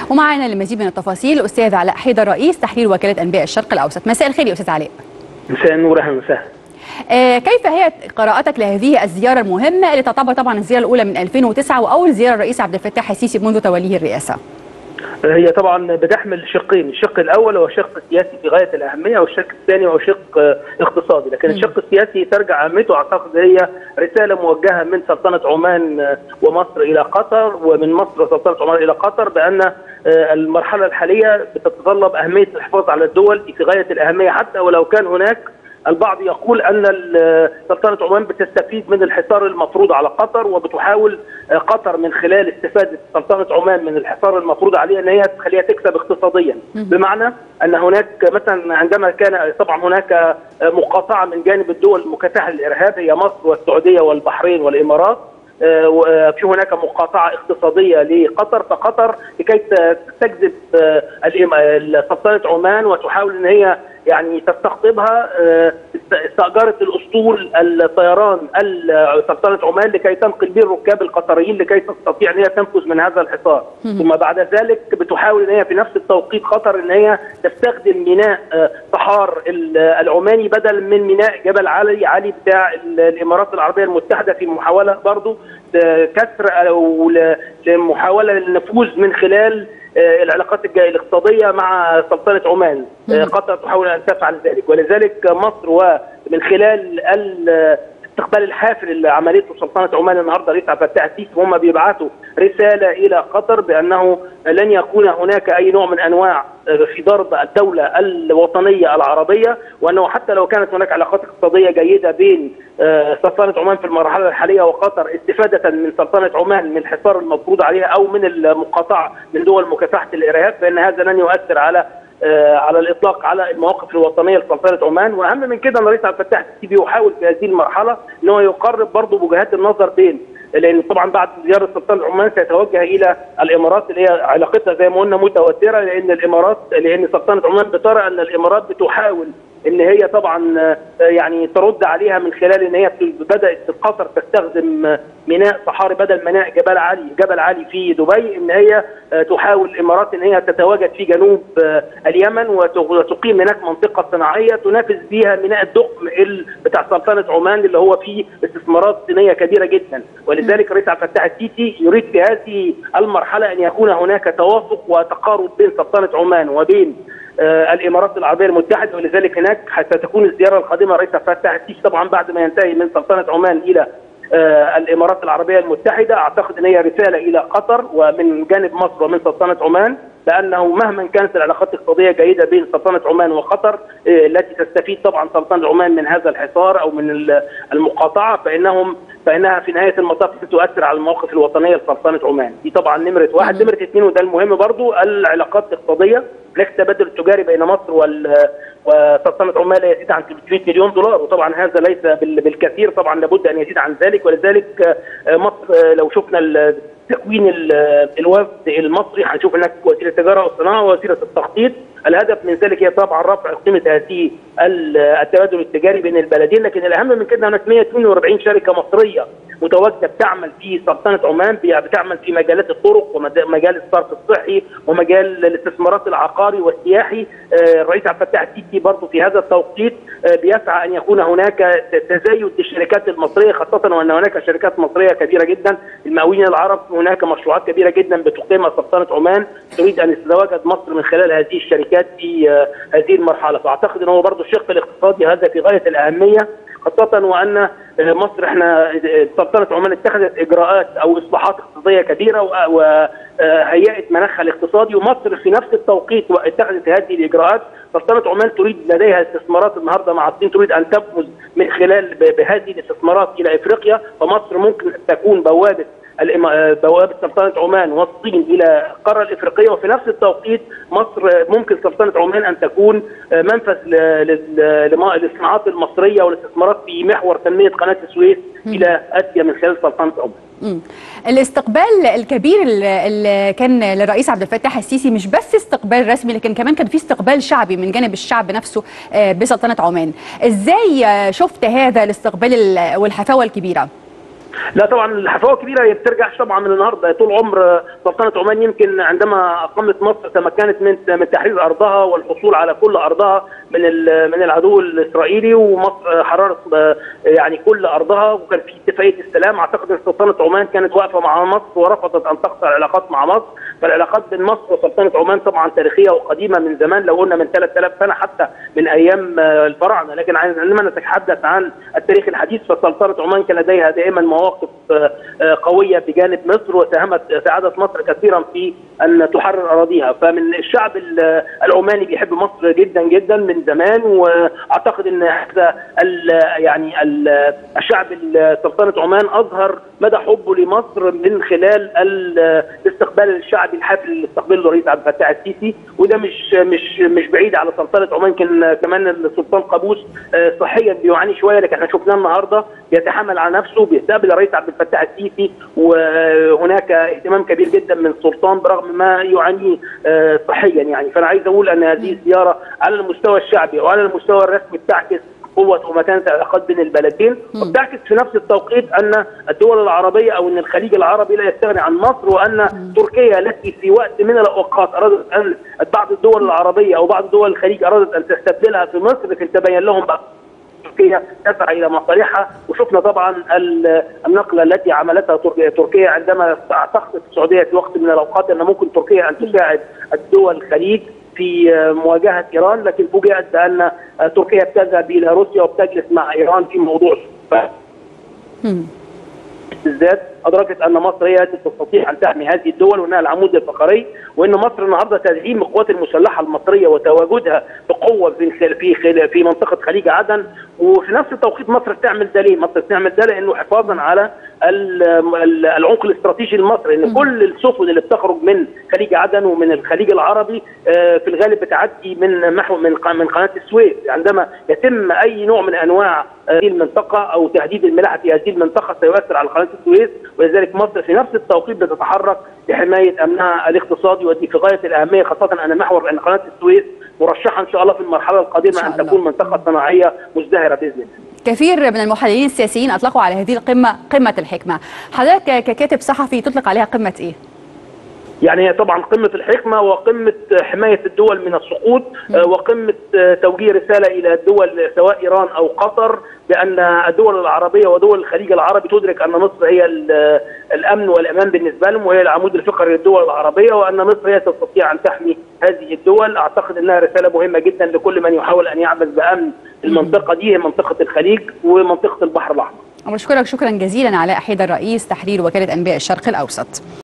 ومعنا لمزيد من التفاصيل الاستاذ علاء حيدر رئيس تحرير وكاله انباء الشرق الاوسط مساء الخير يا استاذ علاء مساء النور اهلا وسهلا آه كيف هي قراءتك لهذه الزياره المهمه اللي تعتبر طبعا الزياره الاولى من 2009 واول زياره الرئيس عبد الفتاح السيسي منذ توليه الرئاسه هي طبعا بتحمل شقين، الشق الاول هو شق سياسي في غايه الاهميه والشق الثاني هو شق اقتصادي، لكن الشق السياسي ترجع اهميته اعتقد هي رساله موجهه من سلطنه عمان ومصر الى قطر ومن مصر وسلطنه عمان الى قطر بان المرحله الحاليه بتتطلب اهميه الحفاظ على الدول في غايه الاهميه حتى ولو كان هناك البعض يقول ان سلطنه عمان بتستفيد من الحصار المفروض على قطر وبتحاول قطر من خلال استفاده سلطنه عمان من الحصار المفروض عليها ان هي تخليها تكسب اقتصاديا بمعنى ان هناك مثلا عندما كان طبعا هناك مقاطعه من جانب الدول المكافحه للارهاب هي مصر والسعوديه والبحرين والامارات في هناك مقاطعه اقتصاديه لقطر فقطر لكي تجذب سلطنه عمان وتحاول ان هي يعني تستقطبها استاجرت الاسطول الطيران سلطنه عمان لكي تنقل به الركاب القطريين لكي تستطيع ان هي تنفذ من هذا الحصار ثم بعد ذلك بتحاول ان هي في نفس التوقيت قطر ان هي تستخدم ميناء صحار العماني بدل من ميناء جبل علي علي بتاع الامارات العربيه المتحده في محاوله برضه كسر او لمحاوله للنفوذ من خلال العلاقات الاقتصاديه مع سلطنه عمان قطر تحاول ان تفعل ذلك ولذلك مصر ومن خلال الاستقبال الحافل اللي عملته سلطنه عمان النهارده رئيس عبد الفتاح السيسي وهم بيبعثوا رساله الى قطر بانه لن يكون هناك اي نوع من انواع في ضرب الدوله الوطنيه العربيه وانه حتى لو كانت هناك علاقات اقتصاديه جيده بين سلطنه عمان في المرحله الحاليه وقطر استفاده من سلطنه عمان من الحصار المفروض عليها او من المقاطعه من دول مكافحه الارهاب فان هذا لن يؤثر على على الاطلاق على المواقف الوطنيه لسلطنه عمان واهم من كده ان الرئيس عبد الفتاح السيسي بيحاول في هذه المرحله ان هو يقرب برضه وجهات النظر بين لان طبعا بعد زياره سلطنه عمان سيتوجه الى الامارات اللي هي علاقتها زي ما قلنا متوتره لان الامارات لان سلطنه عمان بترى ان الامارات بتحاول ان هي طبعا يعني ترد عليها من خلال ان هي بدات قطر تستخدم ميناء صحاري بدل ميناء جبل علي جبل علي في دبي ان هي تحاول الامارات ان هي تتواجد في جنوب اليمن وتقيم هناك منطقه صناعيه تنافس بها ميناء الدقم بتاع سلطنه عمان اللي هو فيه استثمارات صينيه كبيره جدا ولذلك الرئيس عبد الفتاح السيسي يريد في هذه المرحله ان يكون هناك توافق وتقارب بين سلطنه عمان وبين آه الامارات العربيه المتحده ولذلك هناك ستكون الزياره القادمه الرئيس عبد الفتاح السيسي طبعا بعد ما ينتهي من سلطنه عمان الى آه الامارات العربيه المتحده اعتقد ان هي رساله الى قطر ومن جانب مصر ومن سلطنه عمان لانه مهما كانت العلاقات الاقتصاديه جيده بين سلطنه عمان وقطر آه التي تستفيد طبعا سلطنه عمان من هذا الحصار او من المقاطعه فانهم فانها في نهايه المطاف ستؤثر على المواقف الوطنيه لسلطنه عمان دي طبعا نمره واحد نمره اثنين وده المهم برضو العلاقات الاقتصاديه هناك التبادل التجاري بين مصر وال وسلطنه عمان لا يزيد عن 300 مليون دولار وطبعا هذا ليس بالكثير طبعا لابد ان يزيد عن ذلك ولذلك مصر لو شفنا تكوين الوفد المصري هنشوف هناك وزير التجاره والصناعه ووزيره التخطيط الهدف من ذلك هي طبعا رفع قيمه هذه التبادل التجاري بين البلدين لكن الاهم من كده هناك 142 شركه مصريه متواجده بتعمل في سلطنه عمان بتعمل في مجالات الطرق ومجال الصرف الصحي ومجال الاستثمارات العقاري والسياحي الرئيس عبد الفتاح السيسي برضه في هذا التوقيت بيسعى ان يكون هناك تزايد للشركات المصريه خاصه وان هناك شركات مصريه كبيره جدا المقاولين العرب هناك مشروعات كبيره جدا بتقيمها سلطنه عمان تريد ان تتواجد مصر من خلال هذه الشركات في هذه المرحله فاعتقد ان هو برضه الشق الاقتصادي هذا في غايه الاهميه خاصة وأن مصر احنا سلطنة عمان اتخذت إجراءات أو إصلاحات اقتصادية كبيرة وهيئت مناخها الاقتصادي ومصر في نفس التوقيت اتخذت هذه الإجراءات سلطنة عمان تريد لديها استثمارات النهارده مع الصين تريد أن تفوز من خلال بهذه الاستثمارات إلى إفريقيا فمصر ممكن تكون بوابة بوابه سلطنه عمان والصين الى القاره الافريقيه وفي نفس التوقيت مصر ممكن سلطنه عمان ان تكون منفذ للصناعات المصريه والاستثمارات في محور تنميه قناه السويس الى اسيا من خلال سلطنه عمان. مم. الاستقبال الكبير اللي كان للرئيس عبد الفتاح السيسي مش بس استقبال رسمي لكن كمان كان في استقبال شعبي من جانب الشعب نفسه بسلطنه عمان ازاي شفت هذا الاستقبال والحفاوه الكبيره لا طبعا الحفاوه الكبيره هي بترجعش طبعا من النهارده طول عمر سلطنه عمان يمكن عندما اقامت مصر تمكنت من من تحرير ارضها والحصول على كل ارضها من من العدو الاسرائيلي ومصر حررت يعني كل ارضها وكان في اتفاقيه السلام اعتقد ان سلطنه عمان كانت واقفه مع مصر ورفضت ان تقطع العلاقات مع مصر فالعلاقات بين مصر وسلطنه عمان طبعا تاريخيه وقديمه من زمان لو قلنا من 3000 سنه حتى من ايام الفراعنه لكن عندما نتحدث عن التاريخ الحديث فسلطنه عمان كان لديها دائما مواقف قويه بجانب مصر وساهمت ساعدت مصر كثيرا في ان تحرر اراضيها فمن الشعب العماني بيحب مصر جدا جدا من زمان واعتقد ان هذا يعني الشعب سلطنه عمان اظهر مدى حبه لمصر من خلال الاستقبال الشعبي الحافل اللي استقبله الرئيس عبد الفتاح السيسي وده مش مش مش بعيد على سلطنه عمان كان كمان السلطان قابوس صحيا بيعاني شويه لكن احنا شفناه النهارده بيتحمل على نفسه بيستقبل الرئيس عبد الفتاح السيسي وهناك اهتمام كبير جدا من السلطان برغم ما يعانيه صحيا يعني فانا عايز اقول ان هذه الزياره على المستوى الشعبي وعلى المستوى الرسمي بتعكس قوة ومكانة العلاقات بين البلدين وبتعكس في نفس التوقيت أن الدول العربية أو أن الخليج العربي لا يستغني عن مصر وأن تركيا التي في وقت من الأوقات أرادت أن بعض الدول العربية أو بعض دول الخليج أرادت أن تستبدلها في مصر لكن تبين لهم بقى تركيا تسعى الى مصالحها وشفنا طبعا النقله التي عملتها تركيا عندما اعتقدت السعوديه في وقت من الاوقات ان ممكن تركيا ان تساعد الدول الخليج في مواجهه ايران لكن فوجئت بان تركيا بتذهب الى روسيا وبتجلس مع ايران في موضوع بالذات ادركت ان مصر هي التي تستطيع ان تحمي هذه الدول وانها العمود الفقري وان مصر النهارده تدعيم القوات المسلحه المصريه وتواجدها بقوه في في في منطقه خليج عدن وفي نفس التوقيت مصر بتعمل ده ليه؟ مصر بتعمل ده لانه حفاظا على العمق الاستراتيجي المصري ان كل السفن اللي بتخرج من خليج عدن ومن الخليج العربي في الغالب بتعدي من محو من من قناه السويس عندما يتم اي نوع من انواع هذه المنطقه او تهديد الملاحه في هذه المنطقه سيؤثر على قناه السويس ولذلك مصر في نفس التوقيت بتتحرك لحمايه امنها الاقتصادي ودي في غايه الاهميه خاصه ان محور ان قناه السويس مرشحه ان شاء الله في المرحله القادمه ان تكون منطقه صناعيه مزدهره باذن الله. كثير من المحللين السياسيين اطلقوا على هذه القمه قمه الحكمه، حضرتك ككاتب صحفي تطلق عليها قمه ايه؟ يعني هي طبعا قمه الحكمه وقمه حمايه الدول من السقوط وقمه توجيه رساله الى الدول سواء ايران او قطر بان الدول العربيه ودول الخليج العربي تدرك ان مصر هي الامن والامان بالنسبه لهم وهي العمود الفقري للدول العربيه وان مصر هي تستطيع ان تحمي هذه الدول اعتقد انها رساله مهمه جدا لكل من يحاول ان يعبث بامن المنطقه دي هي منطقه الخليج ومنطقه البحر الاحمر. بشكرك شكرا جزيلا علاء حيدر رئيس تحرير وكاله انباء الشرق الاوسط.